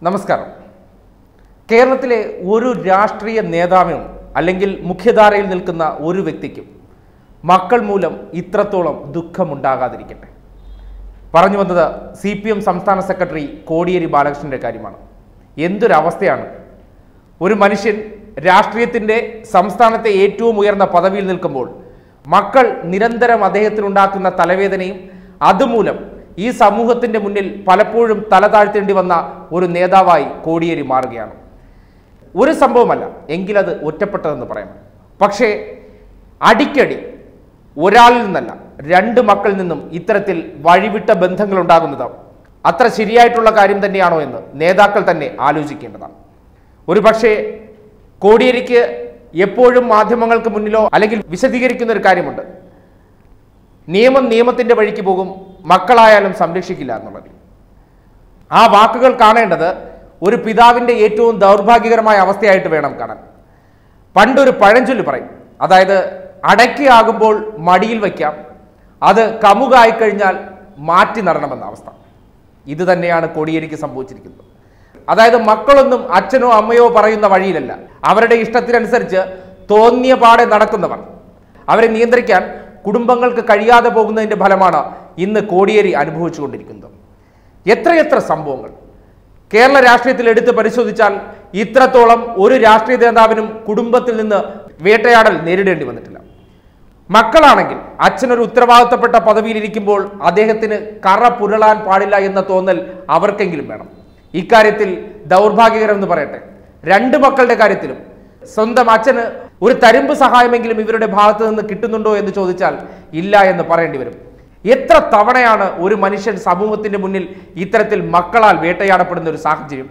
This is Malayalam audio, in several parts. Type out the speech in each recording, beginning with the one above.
നമസ്കാരം കേരളത്തിലെ ഒരു രാഷ്ട്രീയ നേതാവിനും അല്ലെങ്കിൽ മുഖ്യധാരയിൽ നിൽക്കുന്ന ഒരു വ്യക്തിക്കും മക്കൾ മൂലം ഇത്രത്തോളം ദുഃഖമുണ്ടാകാതിരിക്കട്ടെ പറഞ്ഞു വന്നത് സി പി എം സംസ്ഥാന സെക്രട്ടറി കോടിയേരി ബാലകൃഷ്ണന്റെ കാര്യമാണ് എന്തൊരവസ്ഥയാണ് ഒരു മനുഷ്യൻ രാഷ്ട്രീയത്തിൻ്റെ സംസ്ഥാനത്തെ ഏറ്റവും ഉയർന്ന പദവിയിൽ നിൽക്കുമ്പോൾ മക്കൾ നിരന്തരം അദ്ദേഹത്തിനുണ്ടാക്കുന്ന തലവേദനയും അതുമൂലം ഈ സമൂഹത്തിൻ്റെ മുന്നിൽ പലപ്പോഴും തല താഴ്ത്തേണ്ടി വന്ന ഒരു നേതാവായി കോടിയേരി മാറുകയാണ് ഒരു സംഭവമല്ല എങ്കിലത് ഒറ്റപ്പെട്ടതെന്ന് പറയാം പക്ഷേ അടിക്കടി ഒരാളിൽ നിന്നല്ല രണ്ട് മക്കളിൽ നിന്നും ഇത്തരത്തിൽ വഴിവിട്ട ബന്ധങ്ങൾ ഉണ്ടാകുന്നത് അത്ര ശരിയായിട്ടുള്ള കാര്യം തന്നെയാണോ എന്ന് നേതാക്കൾ തന്നെ ആലോചിക്കേണ്ടതാണ് ഒരു പക്ഷേ കോടിയേരിക്ക് എപ്പോഴും മാധ്യമങ്ങൾക്ക് മുന്നിലോ അല്ലെങ്കിൽ വിശദീകരിക്കുന്ന ഒരു കാര്യമുണ്ട് നിയമം നിയമത്തിന്റെ വഴിക്ക് പോകും മക്കളായാലും സംരക്ഷിക്കില്ല എന്നുള്ളത് ആ വാക്കുകൾ കാണേണ്ടത് ഒരു പിതാവിന്റെ ഏറ്റവും ദൗർഭാഗ്യകരമായ അവസ്ഥയായിട്ട് വേണം കാണാൻ പണ്ടൊരു പഴഞ്ചൊല്ല് പറയും അതായത് അടയ്ക്കയാകുമ്പോൾ മടിയിൽ വയ്ക്കാം അത് കമുകായി കഴിഞ്ഞാൽ മാറ്റി നടണമെന്ന അവസ്ഥ ഇത് തന്നെയാണ് കോടിയേരിക്ക് സംഭവിച്ചിരിക്കുന്നത് അതായത് മക്കളൊന്നും അച്ഛനോ അമ്മയോ പറയുന്ന വഴിയിലല്ല അവരുടെ ഇഷ്ടത്തിനനുസരിച്ച് തോന്നിയ പാടെ നടക്കുന്നവർ അവരെ നിയന്ത്രിക്കാൻ കുടുംബങ്ങൾക്ക് കഴിയാതെ പോകുന്നതിന്റെ ഫലമാണ് ഇന്ന് കോടിയേരി അനുഭവിച്ചുകൊണ്ടിരിക്കുന്നത് എത്രയെത്ര സംഭവങ്ങൾ കേരള രാഷ്ട്രീയത്തിൽ എടുത്ത് പരിശോധിച്ചാൽ ഇത്രത്തോളം ഒരു രാഷ്ട്രീയ നേതാവിനും കുടുംബത്തിൽ നിന്ന് വേട്ടയാടൽ നേരിടേണ്ടി വന്നിട്ടില്ല മക്കളാണെങ്കിൽ അച്ഛനൊരു ഉത്തരവാദിത്തപ്പെട്ട പദവിയിലിരിക്കുമ്പോൾ അദ്ദേഹത്തിന് കറ പുരളാൻ പാടില്ല എന്ന തോന്നൽ അവർക്കെങ്കിലും വേണം ഇക്കാര്യത്തിൽ ദൗർഭാഗ്യകരം എന്ന് പറയട്ടെ രണ്ട് മക്കളുടെ കാര്യത്തിലും സ്വന്തം അച്ഛന് ഒരു തരുമ്പ് സഹായമെങ്കിലും ഇവരുടെ ഭാഗത്ത് നിന്ന് കിട്ടുന്നുണ്ടോ എന്ന് ചോദിച്ചാൽ ഇല്ല എന്ന് പറയേണ്ടി വരും എത്ര തവണയാണ് ഒരു മനുഷ്യൻ സമൂഹത്തിന്റെ മുന്നിൽ ഇത്തരത്തിൽ മക്കളാൽ വേട്ടയാടപ്പെടുന്ന ഒരു സാഹചര്യം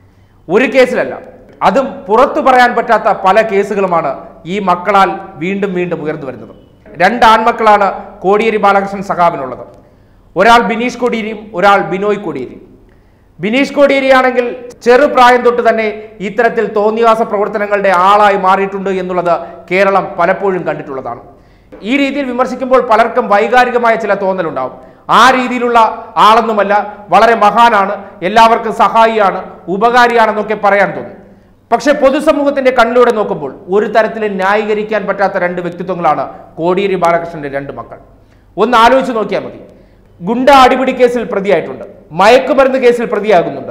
ഒരു കേസിലല്ല അതും പുറത്തു പറയാൻ പറ്റാത്ത പല കേസുകളുമാണ് ഈ മക്കളാൽ വീണ്ടും വീണ്ടും ഉയർന്നു വരുന്നത് രണ്ട് ആൺമക്കളാണ് കോടിയേരി ബാലകൃഷ്ണൻ സഖാവിനുള്ളത് ഒരാൾ ബിനീഷ് കോടിയേരിയും ഒരാൾ ബിനോയ് കോടിയേരിയും ബിനീഷ് കോടിയേരി ആണെങ്കിൽ ചെറുപ്രായം തൊട്ട് തന്നെ ഇത്തരത്തിൽ തോന്നിവാസ പ്രവർത്തനങ്ങളുടെ ആളായി മാറിയിട്ടുണ്ട് എന്നുള്ളത് കേരളം പലപ്പോഴും കണ്ടിട്ടുള്ളതാണ് ഈ രീതിയിൽ വിമർശിക്കുമ്പോൾ പലർക്കും വൈകാരികമായ ചില തോന്നലുണ്ടാവും ആ രീതിയിലുള്ള ആളൊന്നുമല്ല വളരെ മഹാനാണ് എല്ലാവർക്കും സഹായിയാണ് ഉപകാരിയാണെന്നൊക്കെ പറയാൻ തോന്നും പക്ഷെ പൊതുസമൂഹത്തിന്റെ കണ്ണിലൂടെ നോക്കുമ്പോൾ ഒരു തരത്തിലും ന്യായീകരിക്കാൻ പറ്റാത്ത രണ്ട് വ്യക്തിത്വങ്ങളാണ് കോടിയേരി ബാലകൃഷ്ണന്റെ രണ്ട് മക്കൾ ഒന്ന് ആലോചിച്ച് നോക്കിയാൽ മതി ഗുണ്ട അടിപിടി കേസിൽ പ്രതിയായിട്ടുണ്ട് മയക്കുമരുന്ന് കേസിൽ പ്രതിയാകുന്നുണ്ട്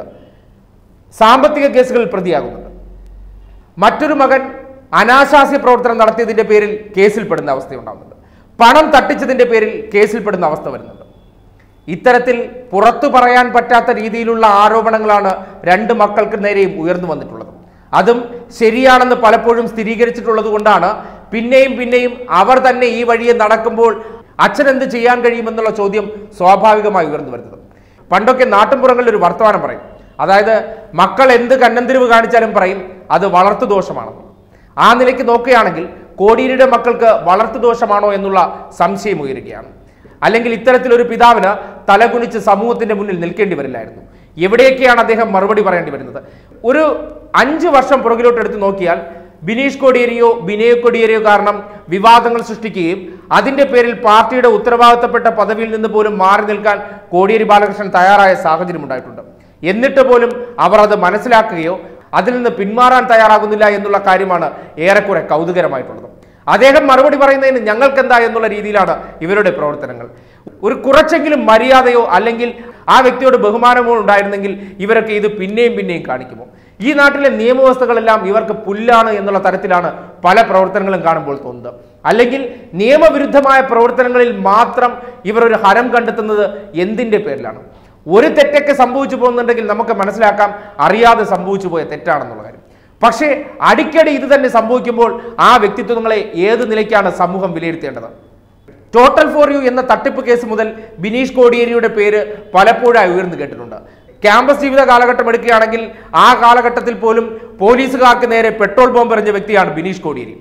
സാമ്പത്തിക കേസുകളിൽ പ്രതിയാകുന്നുണ്ട് മറ്റൊരു മകൻ അനാശാസ്യ പ്രവർത്തനം നടത്തിയതിന്റെ പേരിൽ കേസിൽപ്പെടുന്ന അവസ്ഥയുണ്ടാകുന്നുണ്ട് പണം തട്ടിച്ചതിന്റെ പേരിൽ കേസിൽപ്പെടുന്ന അവസ്ഥ വരുന്നുണ്ട് ഇത്തരത്തിൽ പുറത്തു പറയാൻ പറ്റാത്ത രീതിയിലുള്ള ആരോപണങ്ങളാണ് രണ്ട് മക്കൾക്ക് നേരെയും ഉയർന്നു വന്നിട്ടുള്ളത് അതും ശരിയാണെന്ന് പലപ്പോഴും സ്ഥിരീകരിച്ചിട്ടുള്ളത് കൊണ്ടാണ് പിന്നെയും പിന്നെയും അവർ തന്നെ ഈ വഴിയെ നടക്കുമ്പോൾ അച്ഛൻ എന്ത് ചെയ്യാൻ കഴിയുമെന്നുള്ള ചോദ്യം സ്വാഭാവികമായി ഉയർന്നു വരുന്നത് പണ്ടൊക്കെ നാട്ടിൻപുറങ്ങളിൽ ഒരു വർത്തമാനം പറയും അതായത് മക്കൾ എന്ത് കന്നന്തിരിവ് കാണിച്ചാലും പറയും അത് വളർത്തു ദോഷമാണെന്ന് ആ നിലയ്ക്ക് നോക്കുകയാണെങ്കിൽ കോടിയേരിയുടെ മക്കൾക്ക് വളർത്തു ദോഷമാണോ എന്നുള്ള സംശയം ഉയരുകയാണ് അല്ലെങ്കിൽ ഇത്തരത്തിലൊരു പിതാവിന് തലകുനിച്ച് സമൂഹത്തിന്റെ മുന്നിൽ നിൽക്കേണ്ടി വരില്ലായിരുന്നു എവിടെയൊക്കെയാണ് അദ്ദേഹം മറുപടി പറയേണ്ടി വരുന്നത് ഒരു അഞ്ച് വർഷം പുറകിലോട്ട് എടുത്ത് നോക്കിയാൽ ബിനീഷ് കോടിയേരിയോ ബിനയ് കോടിയേരിയോ കാരണം വിവാദങ്ങൾ സൃഷ്ടിക്കുകയും അതിന്റെ പേരിൽ പാർട്ടിയുടെ ഉത്തരവാദിത്തപ്പെട്ട പദവിയിൽ നിന്ന് പോലും മാറി നിൽക്കാൻ കോടിയേരി ബാലകൃഷ്ണൻ തയ്യാറായ സാഹചര്യം ഉണ്ടായിട്ടുണ്ട് എന്നിട്ട് പോലും അവർ അത് മനസ്സിലാക്കുകയോ അതിൽ നിന്ന് പിന്മാറാൻ തയ്യാറാകുന്നില്ല എന്നുള്ള കാര്യമാണ് ഏറെക്കുറെ കൗതുകരമായിട്ടുള്ളത് അദ്ദേഹം മറുപടി പറയുന്നതിന് ഞങ്ങൾക്കെന്താ എന്നുള്ള രീതിയിലാണ് ഇവരുടെ പ്രവർത്തനങ്ങൾ ഒരു കുറച്ചെങ്കിലും മര്യാദയോ അല്ലെങ്കിൽ ആ വ്യക്തിയോട് ബഹുമാനമോ ഉണ്ടായിരുന്നെങ്കിൽ ഇവരൊക്കെ ഇത് പിന്നെയും പിന്നെയും കാണിക്കുമോ ഈ നാട്ടിലെ നിയമവ്യവസ്ഥകളെല്ലാം ഇവർക്ക് പുല്ലാണ് എന്നുള്ള തരത്തിലാണ് പല പ്രവർത്തനങ്ങളും കാണുമ്പോൾ തോന്നുന്നത് അല്ലെങ്കിൽ നിയമവിരുദ്ധമായ പ്രവർത്തനങ്ങളിൽ മാത്രം ഇവർ ഒരു ഹരം കണ്ടെത്തുന്നത് എന്തിന്റെ പേരിലാണ് ഒരു തെറ്റൊക്കെ സംഭവിച്ചു പോകുന്നുണ്ടെങ്കിൽ നമുക്ക് മനസ്സിലാക്കാം അറിയാതെ സംഭവിച്ചു പോയ തെറ്റാണെന്നുള്ള കാര്യം പക്ഷേ അടിക്കടി ഇത് തന്നെ സംഭവിക്കുമ്പോൾ ആ വ്യക്തിത്വങ്ങളെ ഏത് നിലയ്ക്കാണ് സമൂഹം വിലയിരുത്തേണ്ടത് ടോട്ടൽ ഫോർ യു എന്ന തട്ടിപ്പ് കേസ് മുതൽ ബിനീഷ് കോടിയേരിയുടെ പേര് പലപ്പോഴായി ഉയർന്നു കേട്ടിട്ടുണ്ട് ക്യാമ്പസ് ജീവിത കാലഘട്ടം എടുക്കുകയാണെങ്കിൽ ആ കാലഘട്ടത്തിൽ പോലും പോലീസുകാർക്ക് നേരെ പെട്രോൾ ബോംബ് എറിഞ്ഞ വ്യക്തിയാണ് ബിനീഷ് കോടിയേരി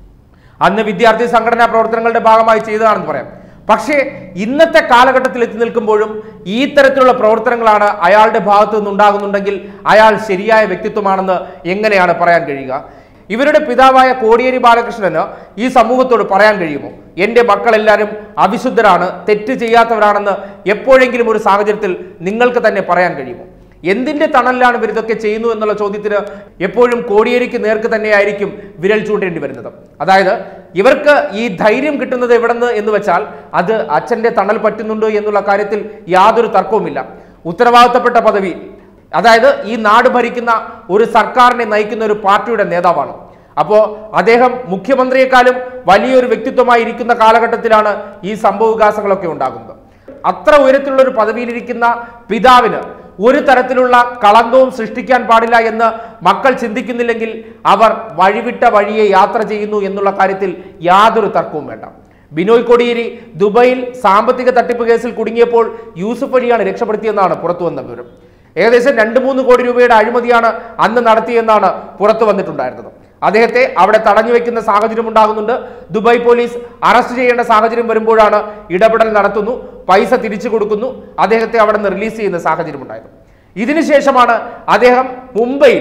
അന്ന് വിദ്യാർത്ഥി സംഘടനാ പ്രവർത്തനങ്ങളുടെ ഭാഗമായി ചെയ്തതാണെന്ന് പറയാം പക്ഷേ ഇന്നത്തെ കാലഘട്ടത്തിൽ എത്തി നിൽക്കുമ്പോഴും ഈ തരത്തിലുള്ള പ്രവർത്തനങ്ങളാണ് അയാളുടെ ഭാഗത്തു നിന്നുണ്ടാകുന്നുണ്ടെങ്കിൽ അയാൾ ശരിയായ വ്യക്തിത്വമാണെന്ന് എങ്ങനെയാണ് പറയാൻ കഴിയുക ഇവരുടെ പിതാവായ കോടിയേരി ബാലകൃഷ്ണന് ഈ സമൂഹത്തോട് പറയാൻ കഴിയുമോ എൻ്റെ മക്കളെല്ലാവരും അവിശുദ്ധരാണ് തെറ്റ് ചെയ്യാത്തവരാണെന്ന് എപ്പോഴെങ്കിലും ഒരു സാഹചര്യത്തിൽ നിങ്ങൾക്ക് തന്നെ പറയാൻ കഴിയുമോ എന്തിന്റെ തണലിലാണ് ഇവർ ഇതൊക്കെ ചെയ്യുന്നു എന്നുള്ള ചോദ്യത്തിന് എപ്പോഴും കോടിയേരിക്ക് നേർക്ക് തന്നെയായിരിക്കും വിരൽ ചൂണ്ടേണ്ടി വരുന്നത് അതായത് ഇവർക്ക് ഈ ധൈര്യം കിട്ടുന്നത് എവിടെന്ന് എന്ന് വെച്ചാൽ അത് അച്ഛന്റെ തണൽ പറ്റുന്നുണ്ട് എന്നുള്ള കാര്യത്തിൽ യാതൊരു തർക്കവുമില്ല ഉത്തരവാദിത്തപ്പെട്ട പദവി അതായത് ഈ നാട് ഭരിക്കുന്ന ഒരു സർക്കാരിനെ നയിക്കുന്ന ഒരു പാർട്ടിയുടെ നേതാവാണ് അപ്പോൾ അദ്ദേഹം മുഖ്യമന്ത്രിയെക്കാളും വലിയൊരു വ്യക്തിത്വമായി ഇരിക്കുന്ന കാലഘട്ടത്തിലാണ് ഈ സംഭവവികാസങ്ങളൊക്കെ ഉണ്ടാകുന്നത് അത്ര ഉയരത്തിലുള്ള ഒരു പദവിയിലിരിക്കുന്ന പിതാവിന് ഒരു തരത്തിലുള്ള കളങ്കവും സൃഷ്ടിക്കാൻ പാടില്ല എന്ന് മക്കൾ ചിന്തിക്കുന്നില്ലെങ്കിൽ അവർ വഴിവിട്ട വഴിയെ യാത്ര ചെയ്യുന്നു എന്നുള്ള കാര്യത്തിൽ യാതൊരു തർക്കവും വേണ്ട ബിനോയ് കൊടിയേരി ദുബൈയിൽ സാമ്പത്തിക തട്ടിപ്പ് കേസിൽ കുടുങ്ങിയപ്പോൾ യൂസുഫ് അലിയാണ് രക്ഷപ്പെടുത്തിയെന്നാണ് പുറത്തു വന്ന വിവരം ഏകദേശം രണ്ട് മൂന്ന് കോടി രൂപയുടെ അഴിമതിയാണ് അന്ന് നടത്തിയെന്നാണ് പുറത്തു വന്നിട്ടുണ്ടായിരുന്നത് അദ്ദേഹത്തെ അവിടെ തടഞ്ഞു വെക്കുന്ന സാഹചര്യം ഉണ്ടാകുന്നുണ്ട് ദുബായ് പോലീസ് അറസ്റ്റ് ചെയ്യേണ്ട സാഹചര്യം വരുമ്പോഴാണ് ഇടപെടൽ നടത്തുന്നു പൈസ തിരിച്ചു കൊടുക്കുന്നു അദ്ദേഹത്തെ അവിടെ നിന്ന് റിലീസ് ചെയ്യുന്ന സാഹചര്യം ഉണ്ടായത് ഇതിനുശേഷമാണ് അദ്ദേഹം മുംബൈയിൽ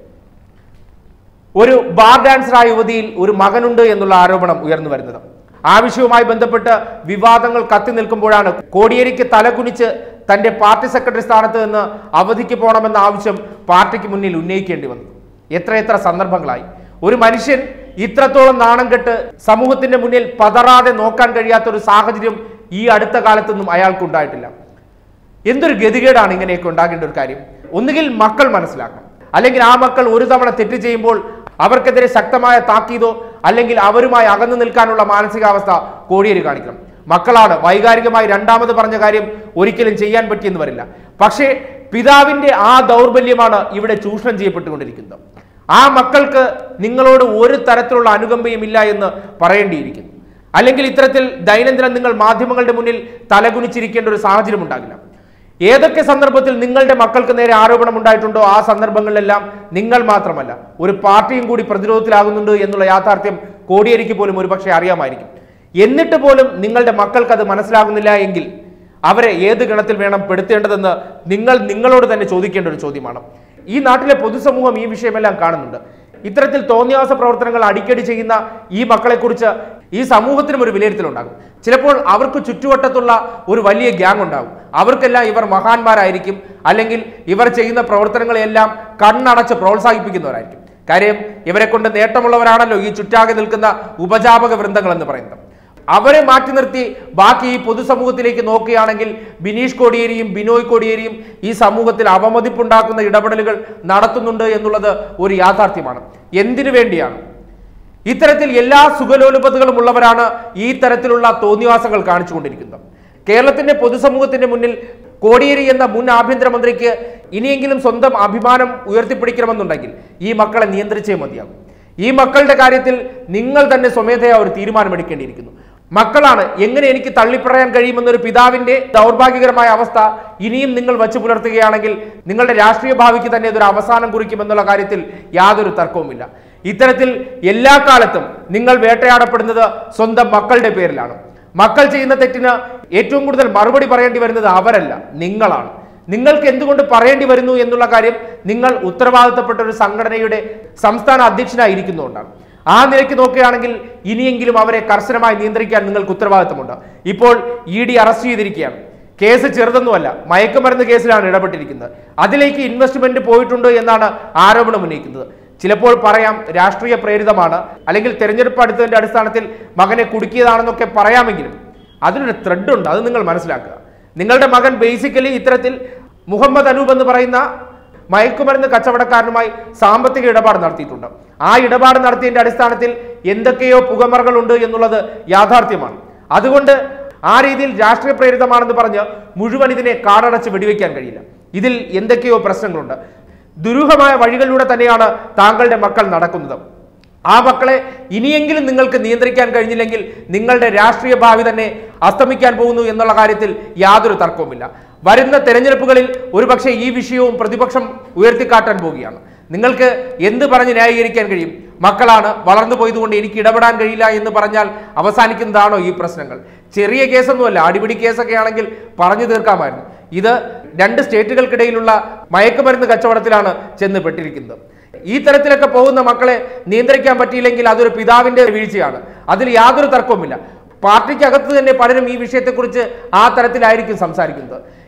ഒരു ബാർ ഡാൻസറായ യുവതിയിൽ ഒരു മകനുണ്ട് എന്നുള്ള ആരോപണം ഉയർന്നു വരുന്നത് ആ വിഷയവുമായി ബന്ധപ്പെട്ട് വിവാദങ്ങൾ കത്തി നിൽക്കുമ്പോഴാണ് കോടിയേരിക്ക് തലകുനിച്ച് തന്റെ പാർട്ടി സെക്രട്ടറി സ്ഥാനത്ത് നിന്ന് അവധിക്ക് പോകണമെന്ന ആവശ്യം പാർട്ടിക്ക് മുന്നിൽ ഉന്നയിക്കേണ്ടി വന്നു എത്രയെത്ര സന്ദർഭങ്ങളായി ഒരു മനുഷ്യൻ ഇത്രത്തോളം നാണം കെട്ട് സമൂഹത്തിന്റെ മുന്നിൽ പതറാതെ നോക്കാൻ കഴിയാത്ത ഒരു സാഹചര്യം ഈ അടുത്ത കാലത്തൊന്നും അയാൾക്കുണ്ടായിട്ടില്ല എന്തൊരു ഗതികേടാണ് ഇങ്ങനെയൊക്കെ ഉണ്ടാകേണ്ട ഒരു കാര്യം ഒന്നുകിൽ മക്കൾ മനസ്സിലാക്കണം അല്ലെങ്കിൽ ആ മക്കൾ ഒരു തവണ തെറ്റ് ചെയ്യുമ്പോൾ അവർക്കെതിരെ ശക്തമായ താക്കീതോ അല്ലെങ്കിൽ അവരുമായി അകന്നു നിൽക്കാനുള്ള മാനസികാവസ്ഥ കോടിയേരി കാണിക്കണം മക്കളാണ് വൈകാരികമായി രണ്ടാമത് പറഞ്ഞ കാര്യം ഒരിക്കലും ചെയ്യാൻ പറ്റിയെന്ന് വരില്ല പക്ഷേ പിതാവിന്റെ ആ ദൗർബല്യമാണ് ഇവിടെ ചൂഷണം ചെയ്യപ്പെട്ടുകൊണ്ടിരിക്കുന്നത് ആ മക്കൾക്ക് നിങ്ങളോട് ഒരു തരത്തിലുള്ള അനുകമ്പയും ഇല്ല എന്ന് പറയേണ്ടിയിരിക്കുന്നു അല്ലെങ്കിൽ ഇത്തരത്തിൽ ദൈനംദിനം നിങ്ങൾ മാധ്യമങ്ങളുടെ മുന്നിൽ തലകുനിച്ചിരിക്കേണ്ട ഒരു സാഹചര്യം ഉണ്ടാകില്ല ഏതൊക്കെ സന്ദർഭത്തിൽ നിങ്ങളുടെ മക്കൾക്ക് നേരെ ആരോപണം ഉണ്ടായിട്ടുണ്ടോ ആ സന്ദർഭങ്ങളിലെല്ലാം നിങ്ങൾ മാത്രമല്ല ഒരു പാർട്ടിയും കൂടി പ്രതിരോധത്തിലാകുന്നുണ്ട് എന്നുള്ള യാഥാർത്ഥ്യം കോടിയേരിക്ക് പോലും ഒരുപക്ഷെ അറിയാമായിരിക്കും എന്നിട്ട് പോലും നിങ്ങളുടെ മക്കൾക്ക് അത് മനസ്സിലാകുന്നില്ല എങ്കിൽ അവരെ ഏത് ഗണത്തിൽ വേണം പെടുത്തേണ്ടതെന്ന് നിങ്ങൾ നിങ്ങളോട് തന്നെ ചോദിക്കേണ്ട ഒരു ചോദ്യമാണ് ഈ നാട്ടിലെ പൊതുസമൂഹം ഈ വിഷയമെല്ലാം കാണുന്നുണ്ട് ഇത്തരത്തിൽ തോന്നിയാസ പ്രവർത്തനങ്ങൾ അടിക്കടി ചെയ്യുന്ന ഈ മക്കളെക്കുറിച്ച് ഈ സമൂഹത്തിനും ഒരു വിലയിരുത്തലുണ്ടാകും ചിലപ്പോൾ അവർക്ക് ചുറ്റുവട്ടത്തുള്ള ഒരു വലിയ ഗ്യാങ് ഉണ്ടാകും അവർക്കെല്ലാം ഇവർ മഹാന്മാരായിരിക്കും അല്ലെങ്കിൽ ഇവർ ചെയ്യുന്ന പ്രവർത്തനങ്ങളെല്ലാം കണ്ണടച്ച് പ്രോത്സാഹിപ്പിക്കുന്നവരായിരിക്കും കാര്യം ഇവരെ കൊണ്ട് നേട്ടമുള്ളവരാണല്ലോ ഈ ചുറ്റാകെ നിൽക്കുന്ന ഉപജാപക വൃന്ദങ്ങൾ എന്ന് പറയുന്നത് അവരെ മാറ്റി നിർത്തി ബാക്കി ഈ പൊതുസമൂഹത്തിലേക്ക് നോക്കുകയാണെങ്കിൽ ബിനീഷ് കോടിയേരിയും ബിനോയ് കോടിയേരിയും ഈ സമൂഹത്തിൽ അവമതിപ്പുണ്ടാക്കുന്ന ഇടപെടലുകൾ നടത്തുന്നുണ്ട് എന്നുള്ളത് ഒരു യാഥാർത്ഥ്യമാണ് എന്തിനു വേണ്ടിയാണ് ഇത്തരത്തിൽ എല്ലാ സുഖലോലുപതകളും ഉള്ളവരാണ് ഈ തരത്തിലുള്ള തോന്നിവാസങ്ങൾ കാണിച്ചുകൊണ്ടിരിക്കുന്നത് കേരളത്തിന്റെ പൊതുസമൂഹത്തിന്റെ മുന്നിൽ കോടിയേരി എന്ന മുൻ ആഭ്യന്തരമന്ത്രിക്ക് ഇനിയെങ്കിലും സ്വന്തം അഭിമാനം ഉയർത്തിപ്പിടിക്കണമെന്നുണ്ടെങ്കിൽ ഈ മക്കളെ നിയന്ത്രിച്ചേ മതിയാകും ഈ മക്കളുടെ കാര്യത്തിൽ നിങ്ങൾ തന്നെ സ്വമേധയാ ഒരു തീരുമാനമെടുക്കേണ്ടിയിരിക്കുന്നു മക്കളാണ് എങ്ങനെ എനിക്ക് തള്ളിപ്പറയാൻ കഴിയുമെന്നൊരു പിതാവിന്റെ ദൗർഭാഗ്യകരമായ അവസ്ഥ ഇനിയും നിങ്ങൾ വച്ചു പുലർത്തുകയാണെങ്കിൽ നിങ്ങളുടെ രാഷ്ട്രീയ ഭാവിക്ക് തന്നെ ഇതൊരു അവസാനം കുറിക്കുമെന്നുള്ള കാര്യത്തിൽ യാതൊരു തർക്കവുമില്ല ഇത്തരത്തിൽ എല്ലാ കാലത്തും നിങ്ങൾ വേട്ടയാടപ്പെടുന്നത് സ്വന്തം മക്കളുടെ പേരിലാണ് മക്കൾ ചെയ്യുന്ന തെറ്റിന് ഏറ്റവും കൂടുതൽ മറുപടി പറയേണ്ടി വരുന്നത് അവരല്ല നിങ്ങളാണ് നിങ്ങൾക്ക് എന്തുകൊണ്ട് പറയേണ്ടി വരുന്നു എന്നുള്ള കാര്യം നിങ്ങൾ ഉത്തരവാദിത്തപ്പെട്ട ഒരു സംഘടനയുടെ സംസ്ഥാന അധ്യക്ഷനായിരിക്കുന്നതുകൊണ്ടാണ് ആ നിലയ്ക്ക് നോക്കുകയാണെങ്കിൽ ഇനിയെങ്കിലും അവരെ കർശനമായി നിയന്ത്രിക്കാൻ നിങ്ങൾക്ക് ഉത്തരവാദിത്തമുണ്ട് ഇപ്പോൾ ഇ ഡി അറസ്റ്റ് ചെയ്തിരിക്കുകയാണ് കേസ് ചെറുതൊന്നുമല്ല മയക്കുമരുന്ന് കേസിലാണ് ഇടപെട്ടിരിക്കുന്നത് അതിലേക്ക് ഇൻവെസ്റ്റ്മെന്റ് പോയിട്ടുണ്ട് എന്നാണ് ആരോപണം ഉന്നയിക്കുന്നത് ചിലപ്പോൾ പറയാം രാഷ്ട്രീയ പ്രേരിതമാണ് അല്ലെങ്കിൽ തെരഞ്ഞെടുപ്പ് അടുത്തതിന്റെ അടിസ്ഥാനത്തിൽ മകനെ കുടുക്കിയതാണെന്നൊക്കെ പറയാമെങ്കിലും അതിനൊരു ത്രെഡ് ഉണ്ട് അത് നിങ്ങൾ മനസ്സിലാക്കുക നിങ്ങളുടെ മകൻ ബേസിക്കലി ഇത്തരത്തിൽ മുഹമ്മദ് അനൂപ് എന്ന് പറയുന്ന മയക്കുമരുന്ന് കച്ചവടക്കാരനുമായി സാമ്പത്തിക ഇടപാട് നടത്തിയിട്ടുണ്ട് ആ ഇടപാട് നടത്തിയതിന്റെ അടിസ്ഥാനത്തിൽ എന്തൊക്കെയോ പുകമറകളുണ്ട് എന്നുള്ളത് യാഥാർത്ഥ്യമാണ് അതുകൊണ്ട് ആ രീതിയിൽ രാഷ്ട്രീയ പ്രേരിതമാണെന്ന് പറഞ്ഞ് മുഴുവൻ ഇതിനെ കാടടച്ച് വെടിവെക്കാൻ കഴിയില്ല ഇതിൽ എന്തൊക്കെയോ പ്രശ്നങ്ങളുണ്ട് ദുരൂഹമായ വഴികളിലൂടെ തന്നെയാണ് താങ്കളുടെ മക്കൾ നടക്കുന്നത് ആ മക്കളെ ഇനിയെങ്കിലും നിങ്ങൾക്ക് നിയന്ത്രിക്കാൻ കഴിഞ്ഞില്ലെങ്കിൽ നിങ്ങളുടെ രാഷ്ട്രീയ ഭാവി തന്നെ അസ്തമിക്കാൻ പോകുന്നു എന്നുള്ള കാര്യത്തിൽ യാതൊരു തർക്കവുമില്ല വരുന്ന തെരഞ്ഞെടുപ്പുകളിൽ ഒരുപക്ഷെ ഈ വിഷയവും പ്രതിപക്ഷം ഉയർത്തിക്കാട്ടാൻ പോവുകയാണ് നിങ്ങൾക്ക് എന്ത് പറഞ്ഞ് ന്യായീകരിക്കാൻ കഴിയും മക്കളാണ് വളർന്നു പോയതുകൊണ്ട് എനിക്ക് ഇടപെടാൻ കഴിയില്ല എന്ന് പറഞ്ഞാൽ അവസാനിക്കുന്നതാണോ ഈ പ്രശ്നങ്ങൾ ചെറിയ കേസൊന്നുമല്ല അടിപിടി കേസൊക്കെ ആണെങ്കിൽ പറഞ്ഞു തീർക്കാമായിരുന്നു ഇത് രണ്ട് സ്റ്റേറ്റുകൾക്കിടയിലുള്ള മയക്കുമരുന്ന് കച്ചവടത്തിലാണ് ചെന്ന് പെട്ടിരിക്കുന്നത് ഈ തരത്തിലൊക്കെ പോകുന്ന മക്കളെ നിയന്ത്രിക്കാൻ പറ്റിയില്ലെങ്കിൽ അതൊരു പിതാവിന്റെ വീഴ്ചയാണ് അതിൽ യാതൊരു തർക്കവുമില്ല പാർട്ടിക്കകത്ത് തന്നെ പലരും ഈ വിഷയത്തെക്കുറിച്ച് ആ തരത്തിലായിരിക്കും സംസാരിക്കുന്നത്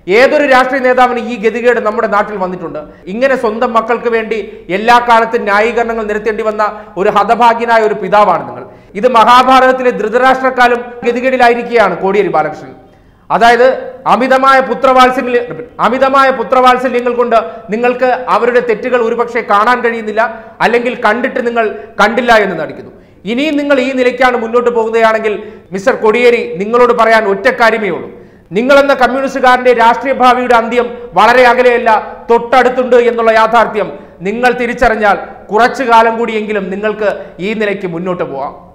ഏതൊരു രാഷ്ട്രീയ നേതാവിന് ഈ ഗതികേട് നമ്മുടെ നാട്ടിൽ വന്നിട്ടുണ്ട് ഇങ്ങനെ സ്വന്തം മക്കൾക്ക് വേണ്ടി എല്ലാ കാലത്തും ന്യായീകരണങ്ങൾ നിരത്തേണ്ടി വന്ന ഒരു ഹതഭാഗ്യനായ ഒരു പിതാവാണ് നിങ്ങൾ ഇത് മഹാഭാരതത്തിലെ ധൃതരാഷ്ട്രക്കാലം ഗതികേടിലായിരിക്കുകയാണ് കോടിയേരി ബാലകൃഷ്ണൻ അതായത് അമിതമായ പുത്രവാത്സല്യ അമിതമായ പുത്രവാത്സല്യങ്ങൾ കൊണ്ട് നിങ്ങൾക്ക് അവരുടെ തെറ്റുകൾ ഒരുപക്ഷെ കാണാൻ കഴിയുന്നില്ല അല്ലെങ്കിൽ കണ്ടിട്ട് നിങ്ങൾ കണ്ടില്ല എന്ന് നടിക്കുന്നു ഇനിയും നിങ്ങൾ ഈ നിലയ്ക്കാണ് മുന്നോട്ട് പോകുകയാണെങ്കിൽ മിസ്റ്റർ കൊടിയേരി നിങ്ങളോട് പറയാൻ ഒറ്റ കാര്യമേ ഉള്ളൂ നിങ്ങളെന്ന കമ്മ്യൂണിസ്റ്റുകാരന്റെ രാഷ്ട്രീയ ഭാവിയുടെ അന്ത്യം വളരെ അകലെയല്ല തൊട്ടടുത്തുണ്ട് എന്നുള്ള യാഥാർത്ഥ്യം നിങ്ങൾ തിരിച്ചറിഞ്ഞാൽ കുറച്ചു കാലം കൂടിയെങ്കിലും നിങ്ങൾക്ക് ഈ നിലയ്ക്ക് മുന്നോട്ട് പോവാം